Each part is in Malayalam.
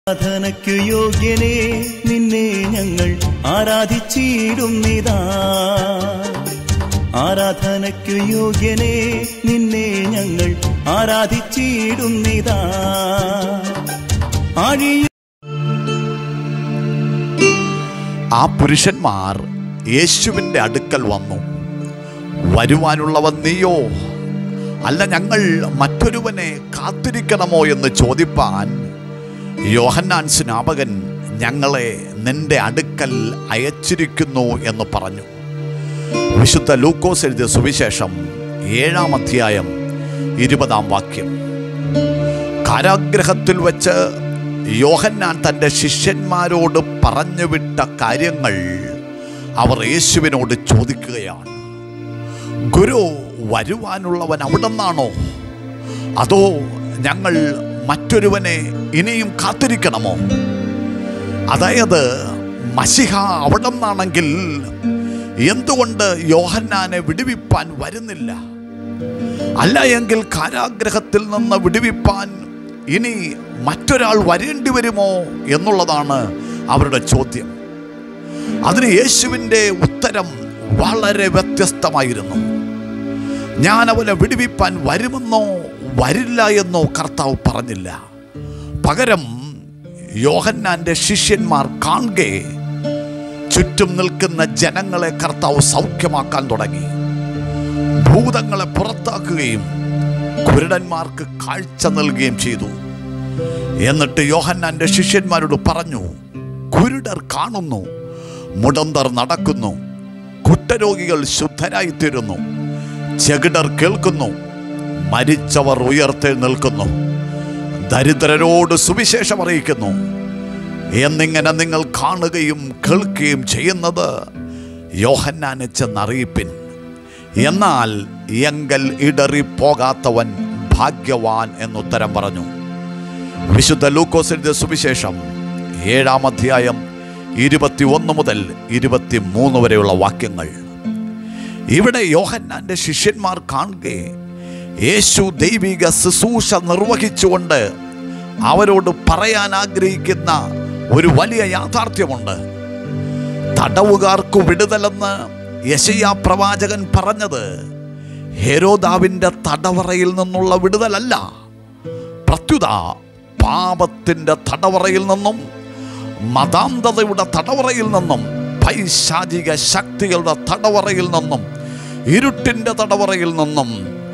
ആരാധനയ്ക്കു യോഗ്യനേ നിന്നെ ഞങ്ങൾ ആരാധിച്ചിടുന്നിതാ ആരാധനയ്ക്കു യോഗ്യനേ നിന്നെ ഞങ്ങൾ ആരാധിച്ചിടുന്നിതാ ആഴിയ ആ പുരുഷന്മാർ യേശുവിൻ്റെ അടുക്കൽ വന്നു വരുവാനുള്ളവൻ നീയോ അല്ല ഞങ്ങൾ മറ്റൊരുവനെ കാത്തിരിക്കണമോ എന്ന് ചോദിപ്പാൻ യോഹന്നാൻ സ്നാപകൻ ഞങ്ങളെ നിന്റെ അടുക്കൽ അയച്ചിരിക്കുന്നു എന്ന് പറഞ്ഞു വിശുദ്ധ ലൂക്കോസ് എഴുതിയ സുവിശേഷം ഏഴാം അധ്യായം ഇരുപതാം വാക്യം കാരാഗ്രഹത്തിൽ വെച്ച് യോഹന്നാൻ തൻ്റെ ശിഷ്യന്മാരോട് പറഞ്ഞുവിട്ട കാര്യങ്ങൾ അവർ യേശുവിനോട് ചോദിക്കുകയാണ് ഗുരു വരുവാനുള്ളവൻ അവിടെ നിന്നാണോ അതോ ഞങ്ങൾ മറ്റൊരുവനെ ഇനിയും കാത്തിരിക്കണമോ അതായത് മഷിഹ അവിടെ നിന്നാണെങ്കിൽ എന്തുകൊണ്ട് യോഹന്നാനെ വിടുവിപ്പാൻ വരുന്നില്ല അല്ല എങ്കിൽ കാരാഗ്രഹത്തിൽ നിന്ന് വിടുവിപ്പാൻ ഇനി മറ്റൊരാൾ വരേണ്ടി വരുമോ എന്നുള്ളതാണ് അവരുടെ ചോദ്യം അതിന് യേശുവിൻ്റെ ഉത്തരം വളരെ വ്യത്യസ്തമായിരുന്നു ഞാൻ അവനെ വിടുവിപ്പാൻ വരുമെന്നോ വരില്ല എന്നോ കർത്താവ് പറഞ്ഞില്ല പകരം യോഹന്നാന്റെ ശിഷ്യന്മാർ കാണുകെ ചുറ്റും നിൽക്കുന്ന ജനങ്ങളെ കർത്താവ് സൗഖ്യമാക്കാൻ തുടങ്ങി ഭൂതങ്ങളെ പുറത്താക്കുകയും കുരുടന്മാർക്ക് കാഴ്ച നൽകുകയും ചെയ്തു എന്നിട്ട് യോഹന്നാന്റെ ശിഷ്യന്മാരോട് പറഞ്ഞു കുരുടർ കാണുന്നു മുടന്തർ നടക്കുന്നു കുട്ടരോഗികൾ ശുദ്ധരായിത്തീരുന്നു ചെകിടർ കേൾക്കുന്നു മരിച്ചവർ ഉയർത്തെഴുന്നേൽക്കുന്നു ദരിദ്രരോട് സുവിശേഷം അറിയിക്കുന്നു എന്നിങ്ങനെ നിങ്ങൾ കാണുകയും കേൾക്കുകയും ചെയ്യുന്നത് യോഹന്നാനെ ചെന്നറിയിപ്പിൻ എന്നാൽ എങ്കൽ ഇടറിപ്പോകാത്തവൻ ഭാഗ്യവാൻ എന്നുത്തരം പറഞ്ഞു വിശുദ്ധ ലൂക്കോസ് എഴുതിയ സുവിശേഷം ഏഴാം അധ്യായം ഇരുപത്തി ഒന്ന് മുതൽ ഇരുപത്തി മൂന്ന് വരെയുള്ള വാക്യങ്ങൾ ഇവിടെ യോഹന്നാന്റെ ശിഷ്യന്മാർ കാണുകെ യേശു ദൈവിക ശുശ്രൂഷ നിർവഹിച്ചുകൊണ്ട് അവരോട് പറയാൻ ആഗ്രഹിക്കുന്ന ഒരു വലിയ യാഥാർത്ഥ്യമുണ്ട് തടവുകാർക്ക് വിടുതലെന്ന് യശയാ പ്രവാചകൻ പറഞ്ഞത് ഹെരോദാവിൻ്റെ തടവറയിൽ നിന്നുള്ള വിടുതലല്ല പ്രത്യുത പാപത്തിൻ്റെ തടവറയിൽ നിന്നും മതാന്തതയുടെ തടവറയിൽ നിന്നും പൈശാചിക ശക്തികളുടെ തടവറയിൽ നിന്നും ഇരുട്ടിൻ്റെ തടവറയിൽ നിന്നും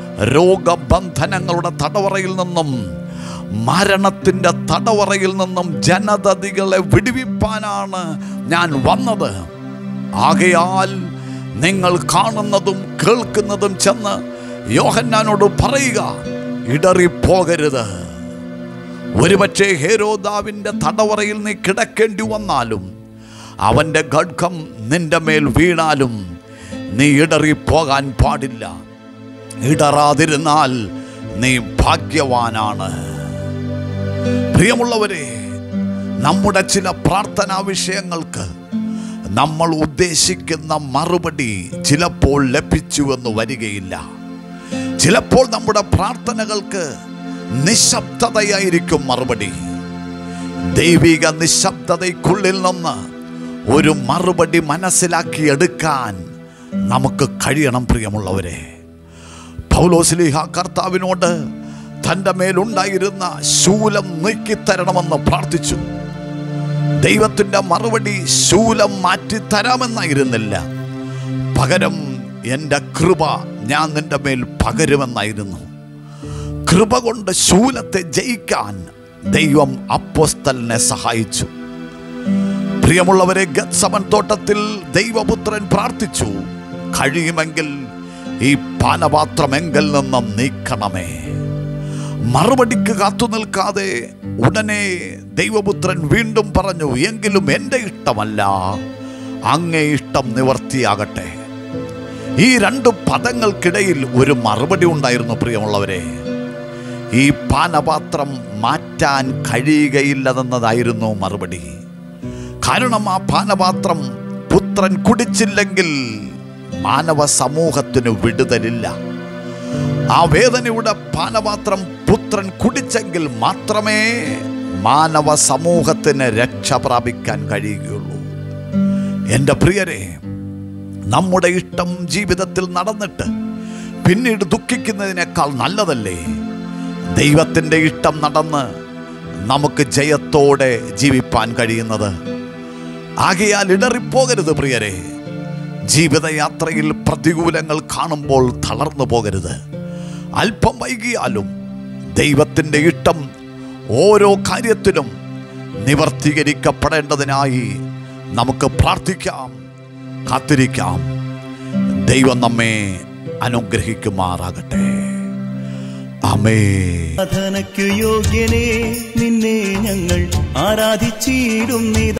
രോഗബന്ധനങ്ങളുടെ തടവറയിൽ നിന്നും മരണത്തിൻ്റെ തടവറയിൽ നിന്നും ജനതതികളെ വിടുവിപ്പാനാണ് ഞാൻ വന്നത് ആകയാൽ നിങ്ങൾ കാണുന്നതും കേൾക്കുന്നതും ചെന്ന് യോഹന്നാനോട് പറയുക ഇടറിപ്പോകരുത് ഒരുപക്ഷെ ഹേരോദാവിൻ്റെ തടവറയിൽ നീ കിടക്കേണ്ടി വന്നാലും അവൻ്റെ ഖഡ്ഗം നിന്റെ മേൽ വീണാലും നീ ഇടറിപ്പോകാൻ പാടില്ല ഇടറാതിരുന്നാൽ നീ ഭാഗ്യവാനാണ് പ്രിയമുള്ളവരെ നമ്മുടെ ചില പ്രാർത്ഥനാ വിഷയങ്ങൾക്ക് നമ്മൾ ഉദ്ദേശിക്കുന്ന മറുപടി ചിലപ്പോൾ ലഭിച്ചുവെന്ന് വരികയില്ല ചിലപ്പോൾ നമ്മുടെ പ്രാർത്ഥനകൾക്ക് നിശബ്ദതയായിരിക്കും മറുപടി ദൈവിക നിശബ്ദതയ്ക്കുള്ളിൽ നിന്ന് ഒരു മറുപടി മനസ്സിലാക്കി എടുക്കാൻ നമുക്ക് കഴിയണം പ്രിയമുള്ളവരെ പൗലോസ്ലിഹ കർത്താവിനോട് തൻ്റെ മേലുണ്ടായിരുന്ന ശൂലം നീക്കിത്തരണമെന്ന് പ്രാർത്ഥിച്ചു ദൈവത്തിൻ്റെ മറുപടി ശൂലം മാറ്റിത്തരാമെന്നായിരുന്നില്ല പകരം എൻ്റെ കൃപ ഞാൻ നിന്റെ മേൽ പകരുമെന്നായിരുന്നു കൃപ കൊണ്ട് ശൂലത്തെ ജയിക്കാൻ ദൈവം അപ്പോസ്തലിനെ സഹായിച്ചു പ്രിയമുള്ളവരെ ഗത്സമൻ തോട്ടത്തിൽ ദൈവപുത്രൻ പ്രാർത്ഥിച്ചു കഴിയുമെങ്കിൽ ഈ പാനപാത്രം എങ്കിൽ നിന്നും നീക്കണമേ മറുപടിക്ക് കാത്തു നിൽക്കാതെ ഉടനെ ദൈവപുത്രൻ വീണ്ടും പറഞ്ഞു എങ്കിലും എൻ്റെ ഇഷ്ടമല്ല അങ്ങേ ഇഷ്ടം നിവർത്തിയാകട്ടെ ഈ രണ്ട് പദങ്ങൾക്കിടയിൽ ഒരു മറുപടി ഉണ്ടായിരുന്നു പ്രിയമുള്ളവരെ ഈ പാനപാത്രം മാറ്റാൻ കഴിയുകയില്ലെന്നതായിരുന്നു മറുപടി കാരണം ആ പാനപാത്രം പുത്രൻ കുടിച്ചില്ലെങ്കിൽ മാനവ സമൂഹത്തിന് വിടുതലില്ല ആ വേദനയുടെ പാനപാത്രം പുത്രൻ കുടിച്ചെങ്കിൽ മാത്രമേ മാനവ സമൂഹത്തിന് രക്ഷ പ്രാപിക്കാൻ കഴിയുകയുള്ളൂ എൻ്റെ പ്രിയരെ നമ്മുടെ ഇഷ്ടം ജീവിതത്തിൽ നടന്നിട്ട് പിന്നീട് ദുഃഖിക്കുന്നതിനേക്കാൾ നല്ലതല്ലേ ദൈവത്തിൻ്റെ ഇഷ്ടം നടന്ന് നമുക്ക് ജയത്തോടെ ജീവിപ്പാൻ കഴിയുന്നത് ആകയാൽ ഇടറിപ്പോകരുത് പ്രിയരെ ജീവിതയാത്രയിൽ പ്രതികൂലങ്ങൾ കാണുമ്പോൾ തളർന്നു പോകരുത് അല്പം വൈകിയാലും ദൈവത്തിൻ്റെ ഇഷ്ടം ഓരോ കാര്യത്തിലും നിവർത്തീകരിക്കപ്പെടേണ്ടതിനായി നമുക്ക് പ്രാർത്ഥിക്കാം കാത്തിരിക്കാം ദൈവം നമ്മെ അനുഗ്രഹിക്കുമാറാകട്ടെ അമേ ആരാധനയ്ക്കു യോഗ്യനേ നിന്നെ ഞങ്ങൾ ആരാധിച്ചിടും